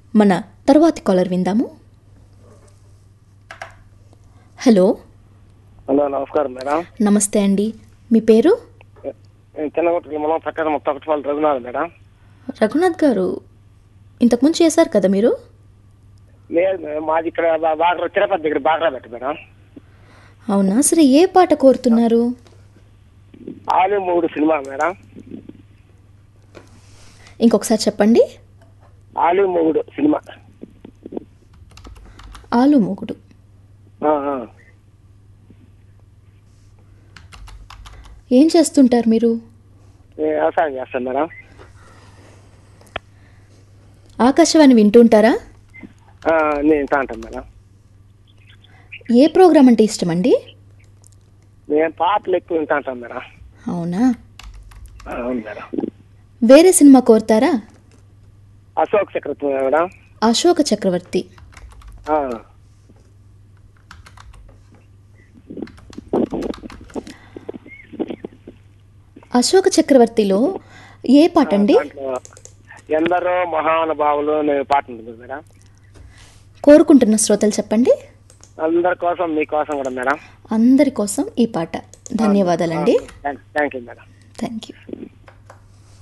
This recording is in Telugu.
మన తరువాతి కాలర్ విందాము హలో హలో నమస్కారం మేడం నమస్తే అండి మీ పేరు నేను చిన్నగుంట మనం పట్టణం ముప్పై ఒకటి వాళ్ళు రఘునాథ్ మేడం రఘునాథ్ గారు ఇంతకుముందు చేశారు కదా మీరు లేదు మేడం మాది ఇక్కడ బా- బాగ్రా తిరుపతి దగ్గర బాగ్రా పెట్ట మేడం అవునా సరే ఏ పాట కోరుతున్నారు ఆలు మూడు సినిమా మేడం ఇంకొకసారి చెప్పండి ఆలు మూడు సినిమా ఆలు మూగుడు ఆ, ఆ. ఏం చేస్తుంటారు మీరు నేను వ్యవసాయం చేస్తాను మేడం ఆకాశవాణి వింటుంటారా ఆ, నేను ఇంత అంటాను మేడం ఏ ప్రోగ్రామ్ అంటే ఇష్టం అండి నేను పాటలు ఎక్కువ వింటా అంటాను మేడం అవునా ఆ, అవును మేడం వేరే సినిమా కోరుతారా అశోక్ చక్రవర్తి మేడం అశోక చక్రవర్తి ఆ, అశోక చక్రవర్తిలో ఏ పాట అండి దాంట్లో ఎందరో మహానుభావులు అనే పాట ఉంటుంది మేడం కోరుకుంటున్న శ్రోతలు చెప్పండి అందరి కోసం మీకోసం కూడా మేడం అందరి కోసం ఈ పాట ధన్యవాదాలండి thank you madam thank you